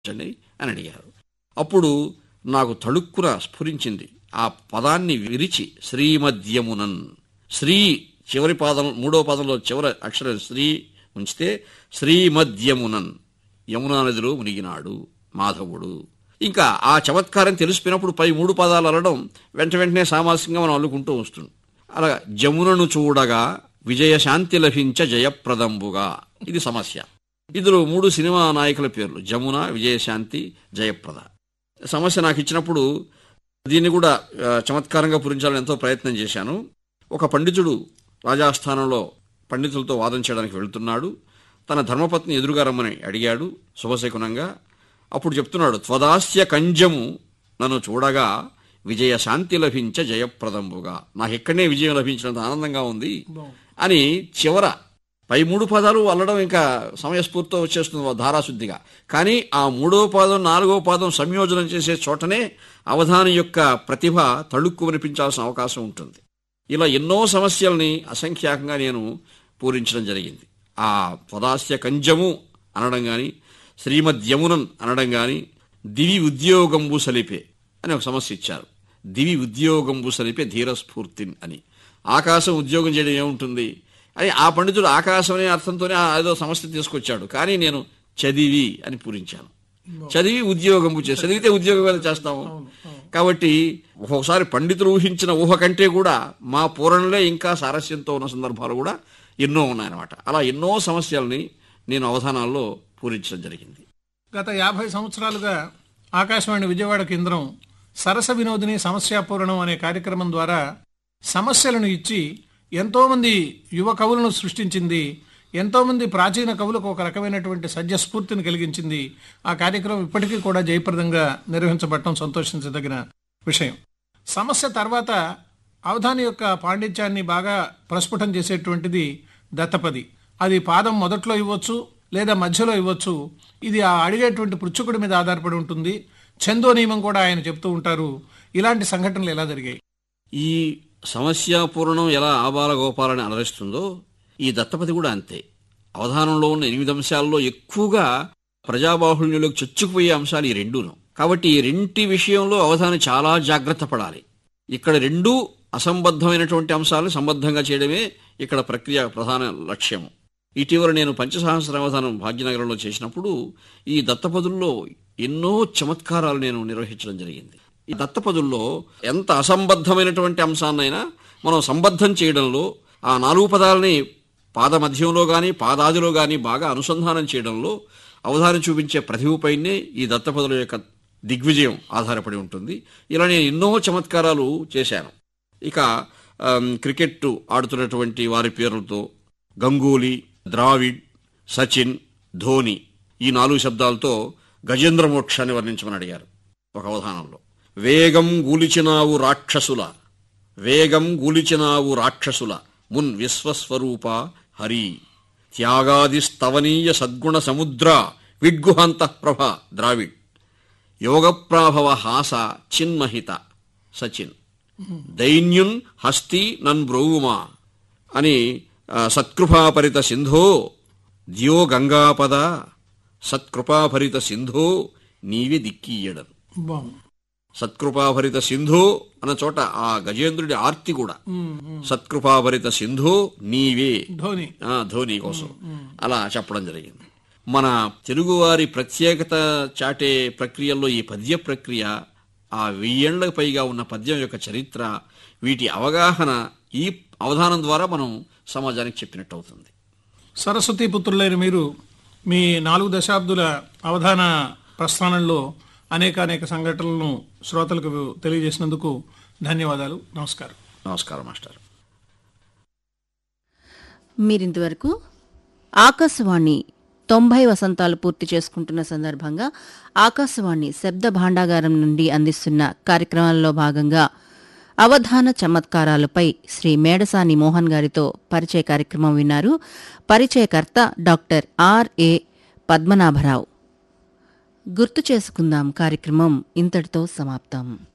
చండి అని అడిగారు అప్పుడు నాకు తళుక్కున స్ఫురించింది ఆ పదాన్ని విరిచి శ్రీమద్యమునన్ శ్రీ చివరి పాదం మూడో పాదంలో చివరి అక్షరం శ్రీ ఉంచితే శ్రీమద్యమునన్ యమునా నదిలో మునిగినాడు మాధవుడు ఇంకా ఆ చమత్కారం తెలిసిపోయినప్పుడు పై మూడు పదాలు అనడం వెంట వెంటనే సామాసికంగా మనం అల్లుకుంటూ వస్తుంది అలా జమునను చూడగా విజయశాంతి లభించ జయప్రదంబుగా ఇది సమస్య ఇందులో మూడు సినిమా నాయకుల పేర్లు జమున విజయశాంతి జయప్రద సమస్య నాకు ఇచ్చినప్పుడు దీన్ని కూడా ఆ, చమత్కారంగా పూరించాలని ఎంతో ప్రయత్నం చేశాను ఒక పండితుడు రాజాస్థానంలో పండితులతో వాదం చేయడానికి వెళ్తున్నాడు తన ధర్మపత్ని ఎదురుగా రమ్మని అడిగాడు శుభశకునంగా అప్పుడు చెప్తున్నాడు త్వదాస్య కంజము నన్ను చూడగా విజయ శాంతి లభించ జయప్రదంబుగా నాకు ఎక్కడనే విజయం లభించినంత ఆనందంగా ఉంది అని చివర పై మూడు పదాలు అల్లడం ఇంకా సమయస్ఫూర్తితో వచ్చేస్తుంది ధారాశుద్ధిగా కానీ ఆ మూడో పాదం నాలుగో పాదం సంయోజనం చేసే చోటనే అవధాని యొక్క ప్రతిభ తళుక్కు వినిపించాల్సిన అవకాశం ఉంటుంది ఇలా ఎన్నో సమస్యల్ని అసంఖ్యాకంగా నేను పూరించడం జరిగింది ఆ పదాస్య కంజము అనడం గాని శ్రీమద్యమునన్ అనడం గాని దివి ఉద్యోగంబు సలిపే అని ఒక సమస్య ఇచ్చారు దివి ఉద్యోగంబు సలిపే ధీరస్ఫూర్తిన్ అని ఆకాశం ఉద్యోగం చేయడం ఏముంటుంది అని ఆ పండితుడు ఆకాశం అనే అర్థంతోనే ఆ ఏదో సమస్య తీసుకొచ్చాడు కానీ నేను చదివి అని పూరించాను చదివి ఉద్యోగం చే చదివితే ఉద్యోగం ఎలా చేస్తాము కాబట్టి ఒక్కొక్కసారి పండితులు ఊహించిన ఊహ కంటే కూడా మా పూరణలే ఇంకా సారస్యంతో ఉన్న సందర్భాలు కూడా ఎన్నో ఉన్నాయన్నమాట అలా ఎన్నో సమస్యల్ని నేను అవధానాల్లో పూరించడం జరిగింది గత యాభై సంవత్సరాలుగా ఆకాశవాణి విజయవాడ కేంద్రం సరస వినోదిని సమస్యాపూరణం అనే కార్యక్రమం ద్వారా సమస్యలను ఇచ్చి ఎంతోమంది యువ కవులను సృష్టించింది ఎంతోమంది ప్రాచీన కవులకు ఒక రకమైనటువంటి సద్యస్ఫూర్తిని కలిగించింది ఆ కార్యక్రమం ఇప్పటికీ కూడా జయప్రదంగా నిర్వహించబడటం సంతోషించదగిన విషయం సమస్య తర్వాత అవధాని యొక్క పాండిత్యాన్ని బాగా ప్రస్ఫుటం చేసేటువంటిది దత్తపది అది పాదం మొదట్లో ఇవ్వచ్చు లేదా మధ్యలో ఇవ్వచ్చు ఇది ఆ అడిగేటువంటి పృచ్ఛకుడి మీద ఆధారపడి ఉంటుంది ఛందో నియమం కూడా ఆయన చెప్తూ ఉంటారు ఇలాంటి సంఘటనలు ఎలా జరిగాయి ఈ సమస్యాపూర్ణం ఎలా ఆబాల గోపాలని అలరిస్తుందో ఈ దత్తపతి కూడా అంతే అవధానంలో ఉన్న ఎనిమిది అంశాల్లో ఎక్కువగా ప్రజాబాహుళ్యంలోకి చొచ్చుకుపోయే అంశాలు ఈ రెండును కాబట్టి ఈ రెంటి విషయంలో అవధానం చాలా జాగ్రత్త పడాలి ఇక్కడ రెండు అసంబద్ధమైనటువంటి అంశాలను సంబద్ధంగా చేయడమే ఇక్కడ ప్రక్రియ ప్రధాన లక్ష్యము ఇటీవల నేను పంచసహస్ర అవధానం భాగ్యనగరంలో చేసినప్పుడు ఈ దత్తపదుల్లో ఎన్నో చమత్కారాలు నేను నిర్వహించడం జరిగింది ఈ దత్తపదుల్లో ఎంత అసంబద్ధమైనటువంటి అంశాన్నైనా మనం సంబద్ధం చేయడంలో ఆ నాలుగు పదాలని పాద మధ్యంలో గాని పాదాదిలో గాని బాగా అనుసంధానం చేయడంలో అవధానం చూపించే ప్రతిభపైనే ఈ దత్తపదుల యొక్క దిగ్విజయం ఆధారపడి ఉంటుంది ఇలా నేను ఎన్నో చమత్కారాలు చేశాను ఇక ఆమ్, క్రికెట్ ఆడుతున్నటువంటి వారి పేర్లతో గంగూలీ ద్రావిడ్ సచిన్ ధోని ఈ నాలుగు శబ్దాలతో గజేంద్ర మోక్షాన్ని వర్ణించమని అడిగారు ఒక అవధానంలో వేగం గూలిచినావు రాక్షసుల వేగం గూలిచినావు రాక్షసుల మున్ విశ్వస్వరూప హరి త్యాగాది స్తవనీయ సద్గుణ సముద్ర విడ్గుహంత ప్రభ ద్రావిడ్ యోగప్రాభవ హాస చిన్మహిత సచిన్ దైన్యున్ హస్తి నన్ బ్రోవుమా అని ఆ, సత్కృపాపరిత సింధో ద్యో గంగాపద సత్కృపాభరిత సింధో నీవే దిక్కీయడను బాగుంది సత్కృపాభరిత సింధు అన్న చోట ఆ గజేంద్రుడి ఆర్తి కూడా సత్కృపాభరిత సింధు నీవే ధోని ఆ ధోని కోసం అలా చెప్పడం జరిగింది మన తెలుగువారి ప్రత్యేకత చాటే ప్రక్రియల్లో ఈ పద్య ప్రక్రియ ఆ వెయ్యేళ్లకు పైగా ఉన్న పద్యం యొక్క చరిత్ర వీటి అవగాహన ఈ అవధానం ద్వారా మనం సమాజానికి చెప్పినట్టు అవుతుంది సరస్వతి పుత్రులైన మీరు మీ నాలుగు దశాబ్దుల అవధాన ప్రస్థానంలో అనేక అనేక సంఘటనలను శ్రోతలకు తెలియజేసినందుకు ధన్యవాదాలు నమస్కారం నమస్కారం మాస్టర్ మీరింతవరకు ఆకాశవాణి తొంభై వసంతాలు పూర్తి చేసుకుంటున్న సందర్భంగా ఆకాశవాణి శబ్ద భాండాగారం నుండి అందిస్తున్న కార్యక్రమాల్లో భాగంగా అవధాన చమత్కారాలపై శ్రీ మేడసాని మోహన్ గారితో పరిచయ కార్యక్రమం విన్నారు పరిచయకర్త డాక్టర్ ఆర్ఏ పద్మనాభరావు గుర్తు చేసుకుందాం కార్యక్రమం ఇంతటితో సమాప్తం